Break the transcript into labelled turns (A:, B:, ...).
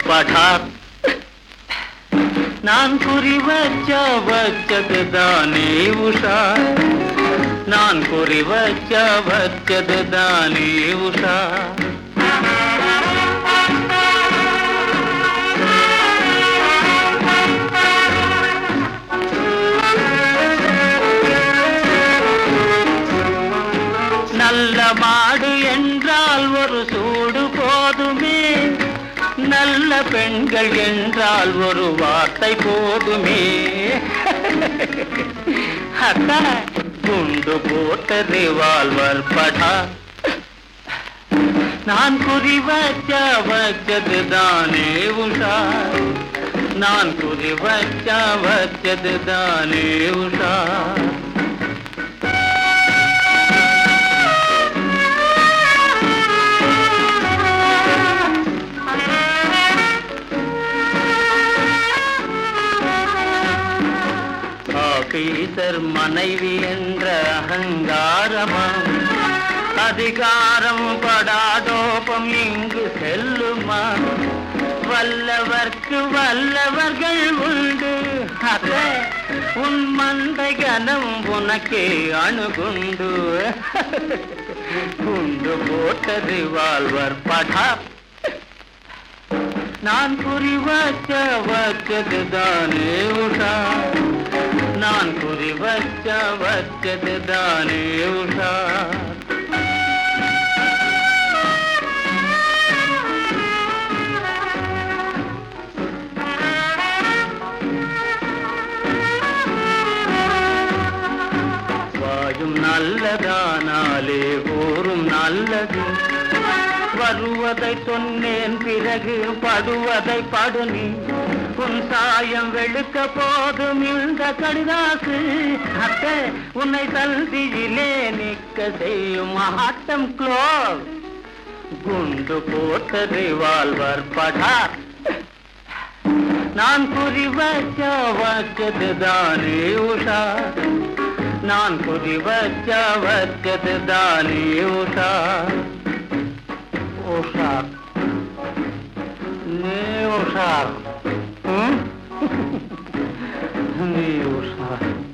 A: படார் நான் குறி வச்ச வச்சது தானே உஷா நான் குறி வச்ச வச்சது தானே உஷா நல்ல மாடு என்றால் ஒரு சூடு போதுமே நல்ல பெண்கள் என்றால் ஒரு வார்த்தை போதுமே அக்கா குண்டு போட்ட ரிவால்வர் படா நான் குறி வச்ச வச்சது தானே உஷா நான் குறி வச்ச வச்சது தானே உஷா ஆபீசர் மனைவி என்ற அகங்காரமா அதிகாரம் படாதோபம் இங்கு செல்லுமா வல்லவர்க்கு வல்லவர்கள் உண்டு அதே உன் மண்டை கனம் உனக்கே அணுகுண்டு குண்டு போட்ட ரிவால்வர் படா நான் குறி வச்ச வச்சது தானே உஷா நான் குறி வச்ச வச்சது தானே உஷா வாயும் நல்லதானாலே ஊரும் நல்லது வருவதை சொன்னேன் பிறகு படுவதை படுனி உன் சாயம் வெளுக்க போதும் இந்த கடிதாசு அத்தை உன்னை தந்தியிலே நிற்க செய்யும் ஆட்டம் க்ளோஸ் குண்டு போட்ட ரிவால்வர் படா நான் குறி வச்ச வச்சது தானே உஷா நான் குறி வச்ச வச்சது தானே உஷா உஷா நீ உஷா ம்? நீ உஷா